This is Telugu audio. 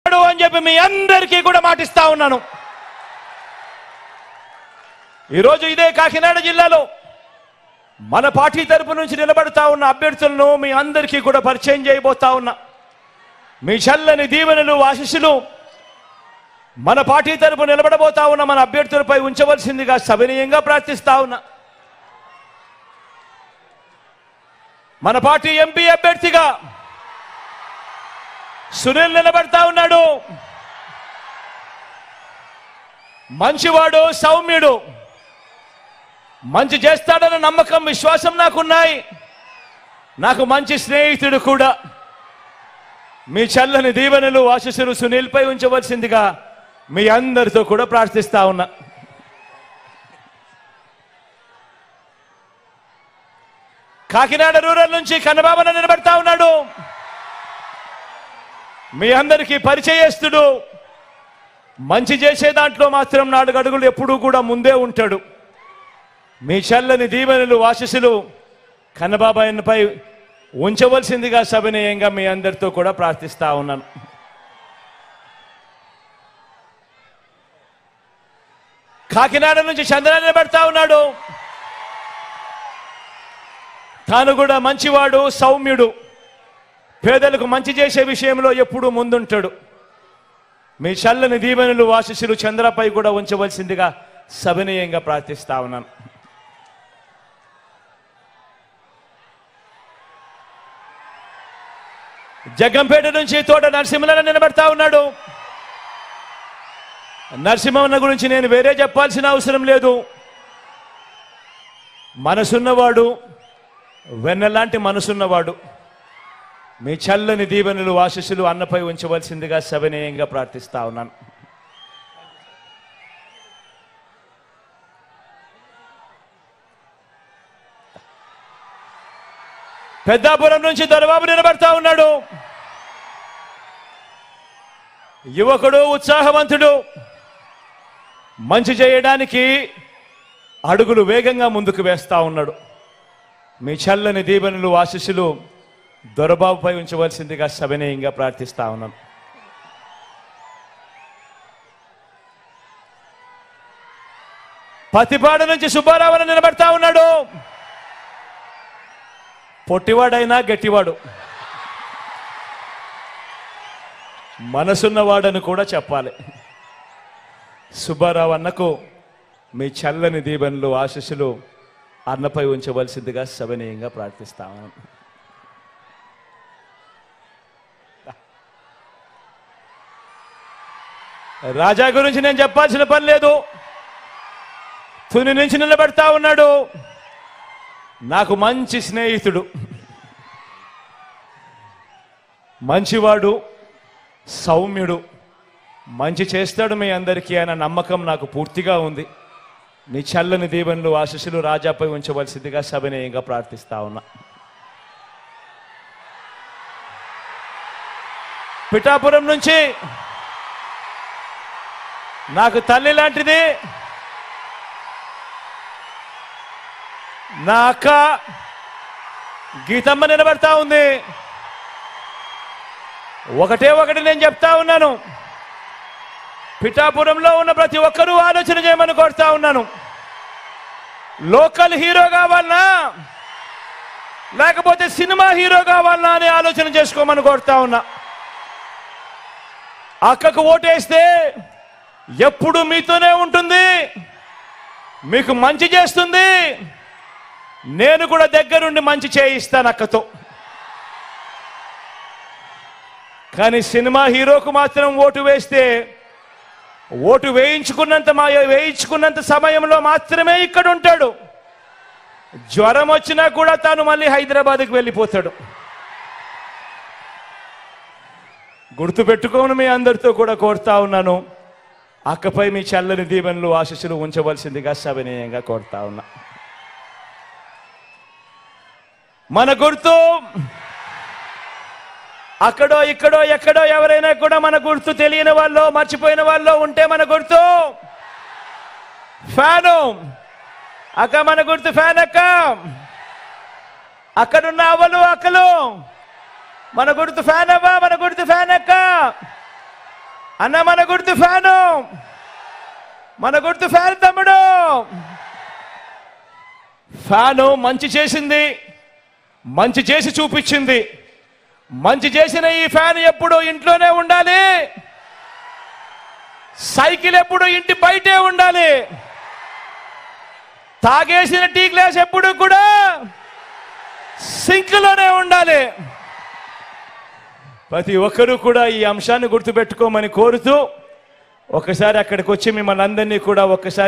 అని చెప్పి మీ అందరికీ కూడా మాటిస్తా ఉన్నాను ఈరోజు ఇదే కాకినాడ జిల్లాలో మన పార్టీ తరపు నుంచి నిలబడతా ఉన్న అభ్యర్థులను మీ అందరికీ కూడా పరిచయం చేయబోతా ఉన్నా మీ చల్లని దీవెనలు ఆశీస్సులు మన పార్టీ తరపు నిలబడబోతా ఉన్న మన అభ్యర్థులపై ఉంచవలసిందిగా సవినీయంగా ప్రార్థిస్తా ఉన్నా మన పార్టీ ఎంపీ అభ్యర్థిగా సునీల్ నిలబడతా ఉన్నాడు మంచివాడు సౌమ్యుడు మంచి చేస్తాడన్న నమ్మకం విశ్వాసం నాకున్నాయి నాకు మంచి స్నేహితుడు కూడా మీ చల్లని దీవెనలు ఆశీస్సులు సునీల్పై ఉంచవలసిందిగా మీ అందరితో కూడా ప్రార్థిస్తా ఉన్నా కాకినాడ రూరల్ నుంచి కన్నబాబన నిలబడతా ఉన్నాడు మీ అందరికీ పరిచయస్తుడు మంచి చేసే దాంట్లో మాత్రం నాలుగు అడుగులు ఎప్పుడూ కూడా ముందే ఉంటాడు మీ చల్లని దీవెనలు ఆశీస్సులు కన్నబాబాయన్పై ఉంచవలసిందిగా సవినయంగా మీ అందరితో కూడా ప్రార్థిస్తా ఉన్నాను కాకినాడ నుంచి చంద్ర నిలబెడతా ఉన్నాడు తాను కూడా మంచివాడు సౌమ్యుడు పేదలకు మంచి చేసే విషయంలో ఎప్పుడూ ముందుంటాడు మీ చల్లని దీవెనలు ఆశీస్సులు చంద్రపై కూడా ఉంచవలసిందిగా సవినయంగా ప్రార్థిస్తా ఉన్నాను జగ్గంపేట నుంచి తోట నరసింహన నిలబెడతా ఉన్నాడు నరసింహన్న గురించి నేను వేరే చెప్పాల్సిన అవసరం లేదు మనసున్నవాడు వెన్నలాంటి మనసున్నవాడు మీ చల్లని దీవెనలు ఆశీస్సులు అన్నపై ఉంచవలసిందిగా సవినయంగా ప్రార్థిస్తా ఉన్నాను పెద్దాపురం నుంచి దొరబాబు నిలబడతా ఉన్నాడు యువకుడు ఉత్సాహవంతుడు మంచి చేయడానికి అడుగులు వేగంగా ముందుకు వేస్తా ఉన్నాడు మీ చల్లని దీవెనలు ఆశీస్సులు దొరబాబుపై ఉంచవలసిందిగా సవినయంగా ప్రార్థిస్తా ఉన్నాను పతిపాడు నుంచి సుబ్బారావుని నిలబడతా ఉన్నాడు పొట్టివాడైనా గట్టివాడు మనసున్నవాడని కూడా చెప్పాలి సుబ్బారావు అన్నకు మీ చల్లని దీవెనలు ఆశీస్సులు అన్నపై ఉంచవలసిందిగా సవినయంగా ప్రార్థిస్తాము రాజా గురించి నేను చెప్పాల్సిన పని లేదు తుని నుంచి నిలబెడతా ఉన్నాడు నాకు మంచి స్నేహితుడు మంచివాడు సౌమ్యుడు మంచి చేస్తాడు మీ అందరికీ అన్న నమ్మకం నాకు పూర్తిగా ఉంది మీ చల్లని దీవెనలు ఆశీస్సులు రాజాపై ఉంచవలసిందిగా సవినయంగా ప్రార్థిస్తా ఉన్నా పిఠాపురం నుంచి నాకు తల్లి లాంటిది నా అక్క గీతమ్మ నిలబడతా ఉంది ఒకటే ఒకటి నేను చెప్తా ఉన్నాను పిఠాపురంలో ఉన్న ప్రతి ఒక్కరూ ఆలోచన చేయమని కోరుతా ఉన్నాను లోకల్ హీరో కావాలనా లేకపోతే సినిమా హీరో కావాలనా అని ఆలోచన చేసుకోమని కోరుతా ఉన్నా అక్కకు ఓటేస్తే ఎప్పుడు మీతోనే ఉంటుంది మీకు మంచి చేస్తుంది నేను కూడా దగ్గరుండి మంచి చేయిస్తాను అక్కతో కానీ సినిమా హీరోకు మాత్రం ఓటు వేస్తే ఓటు వేయించుకున్నంత మా వేయించుకున్నంత సమయంలో మాత్రమే ఇక్కడ ఉంటాడు జ్వరం వచ్చినా కూడా తాను మళ్ళీ హైదరాబాద్కి వెళ్ళిపోతాడు గుర్తు పెట్టుకోను మీ అందరితో కూడా కోరుతా ఉన్నాను అక్కపై మీ చల్లని దీవెనలు ఆశీస్సులు ఉంచవలసిందిగా సవినయంగా కోరుతా ఉన్నా మన గుర్తు అక్కడో ఇక్కడో ఎక్కడో ఎవరైనా కూడా మన గుర్తు తెలియని వాళ్ళు మర్చిపోయిన వాళ్ళు ఉంటే మన గుర్తు ఫ్యాను అక్క మన గుర్తు ఫ్యాన్ అక్క అక్కడున్న అవ్వలు అక్కలు మన గుర్తు ఫ్యాన్ అవ్వ మన గుర్తు ఫ్యాన్ అక్క అన్న మన గుర్తు ఫ్యాను మన గుర్తు ఫ్యాన్ తమ్ముడు ఫ్యాను మంచి చేసింది మంచి చేసి చూపించింది మంచి చేసిన ఈ ఫ్యాన్ ఎప్పుడు ఇంట్లోనే ఉండాలి సైకిల్ ఎప్పుడు ఇంటి బయటే ఉండాలి తాగేసిన టీ గ్లాస్ ఎప్పుడు కూడా సింక్లోనే ఉండాలి ప్రతి ఒక్కరూ కూడా ఈ అంశాన్ని గుర్తుపెట్టుకోమని కోరుతూ ఒకసారి అక్కడికి వచ్చి మిమ్మల్ని అందరినీ కూడా ఒక్కసారి